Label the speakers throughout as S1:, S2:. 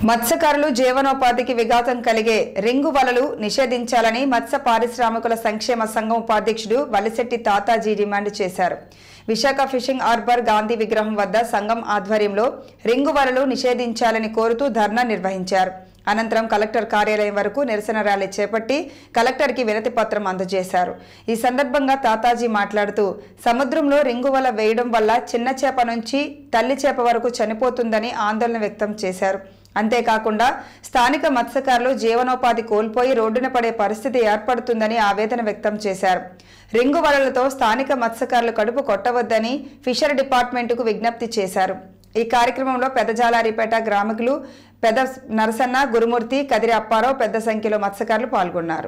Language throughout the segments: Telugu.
S1: మత్స్యకారులు జీవనోపాధికి విఘాతం కలిగే రింగు వలలు నిషేధించాలని మత్స్య పారిశ్రామికుల సంక్షేమ సంఘం ఉపాధ్యక్షుడు వలిశెట్టి తాతాజీ డిమాండ్ చేశారు విశాఖ ఫిషింగ్ హార్బర్ గాంధీ విగ్రహం వద్ద సంఘం ఆధ్వర్యంలో రింగు వలలు నిషేధించాలని కోరుతూ ధర్నా నిర్వహించారు అనంతరం కలెక్టర్ కార్యాలయం వరకు నిరసన ర్యాలీ చేపట్టి కలెక్టర్కి వినతి పత్రం అందజేశారు ఈ సందర్భంగా తాతాజీ మాట్లాడుతూ సముద్రంలో రింగు వల వేయడం వల్ల చిన్న చేప నుంచి తల్లి చేప వరకు చనిపోతుందని ఆందోళన వ్యక్తం చేశారు అంతేకాకుండా స్థానిక మత్స్యకారులు జీవనోపాధి కోల్పోయి రోడ్డున పడే పరిస్థితి ఏర్పడుతుందని ఆవేదన వ్యక్తం చేశారు రింగు వలలతో స్థానిక మత్స్యకారులు కడుపు కొట్టవద్దని ఫిషర్ డిపార్ట్మెంటుకు విజ్ఞప్తి చేశారు ఈ కార్యక్రమంలో పెద్దజాలారిపేట గ్రామికులు పెద్ద నరసన్న గురుమూర్తి కదిరి అప్పారావు పెద్ద సంఖ్యలో మత్స్యకారులు పాల్గొన్నారు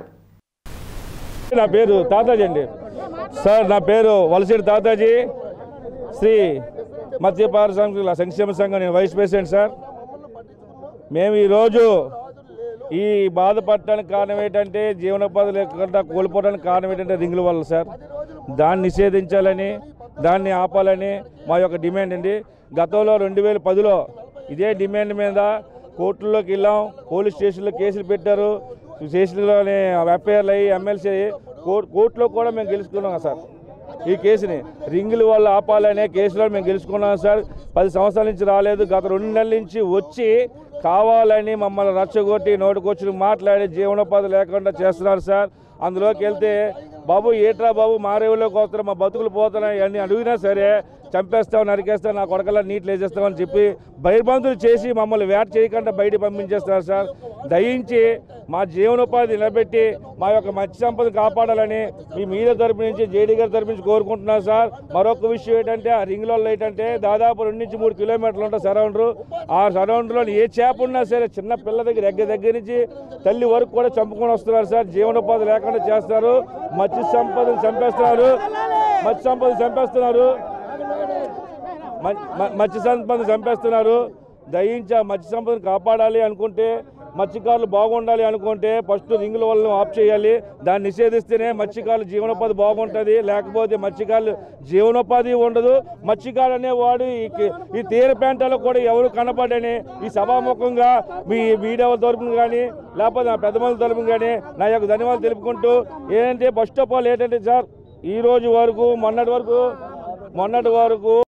S2: నా పేరు తాతాజీ అండి సార్ నా పేరు వలసిడి తాతాజీ శ్రీ మత్స్య పారిశ్రామికుల సంక్షేమ సంఘం నేను వైస్ ప్రెసిడెంట్ సార్ మేము ఈరోజు ఈ బాధపడటానికి కారణం ఏంటంటే జీవనోపాధి లేకుండా కోల్పోవడానికి కారణం ఏంటంటే రింగుల వల్ల సార్ దాన్ని నిషేధించాలని దాన్ని ఆపాలని మా యొక్క డిమాండ్ అండి గతంలో రెండు వేల పదిలో ఇదే డిమాండ్ మీద కోర్టుల్లోకి వెళ్ళాం పోలీస్ స్టేషన్లో కేసులు పెట్టారు స్టేషన్లోనే ఎఫ్ఐఆర్లు అయ్యి ఎమ్మెల్సీ అయ్యి కోర్టు కోర్టులో కూడా మేము గెలుచుకున్నాం సార్ ఈ కేసుని రింగుల వల్ల ఆపాలనే కేసులో మేము గెలుచుకున్నాం సార్ పది సంవత్సరాల నుంచి రాలేదు గత రెండు నెలల నుంచి వచ్చి కావాలని మమ్మల్ని రచ్చగొట్టి నోటికొచ్చి మాట్లాడి జీవనోపాధి లేకుండా చేస్తున్నారు సార్ అందులోకి వెళ్తే బాబు ఏట్రా బాబు మారేవులోకి వస్తారు మా బతుకులు పోతున్నాయి అని అడిగినా సరే చంపేస్తాం నరికేస్తాం నా కొడకల్లా నీట్లు వేసేస్తామని చెప్పి బహిర్బంతులు చేసి మమ్మల్ని వేట చేయకుండా బయట పంపించేస్తున్నారు సార్ దయించి మా జీవనోపాధి నిలబెట్టి మా యొక్క మత్స్య సంపద కాపాడాలని మీ మీద తరపు నుంచి జేడీ గారి తరపు నుంచి కోరుకుంటున్నాం సార్ మరొక విషయం ఏంటంటే ఆ రింగ్లలో ఏంటంటే దాదాపు రెండు నుంచి మూడు కిలోమీటర్లు ఉంటుంది సరౌండరు ఆ సరౌండర్లో ఏ చేప ఉన్నా సరే చిన్న పిల్ల దగ్గర ఎగ్గ దగ్గర నుంచి తల్లి వరకు కూడా చంపుకొని వస్తున్నారు సార్ జీవనోపాధి లేకుండా చేస్తారు మత్స్య సంపదను చంపేస్తున్నారు మత్స్య సంపద చంపేస్తున్నారు మ- మ- మత్స్య సంపద చంపేస్తున్నారు దయించి ఆ మత్స్య సంపదను కాపాడాలి అనుకుంటే మత్స్యకారులు బాగుండాలి అనుకుంటే ఫస్ట్ రింగుల వల్ల ఆఫ్ చేయాలి దాన్ని నిషేధిస్తేనే మత్స్యకారుల జీవనోపాధి బాగుంటుంది లేకపోతే మత్స్యకారులు జీవనోపాధి ఉండదు మత్స్యకారు అనేవాడు ఈ కి- ఈ తీర ప్రాంతాల్లో కూడా ఎవరు కనపడని ఈ సభాముఖంగా మీ మీడియా వాళ్ళ తరపున కానీ లేకపోతే నా పెద్ద మంది తరపున కానీ నా యొక్క ధన్యవాదాలు తెలుపుకుంటూ ఏంటంటే ఫస్ట్ ఆఫ్ ఆల్ ఏంటంటే సార్ ఈ రోజు వరకు మొన్నటి వరకు మొన్నటి వరకు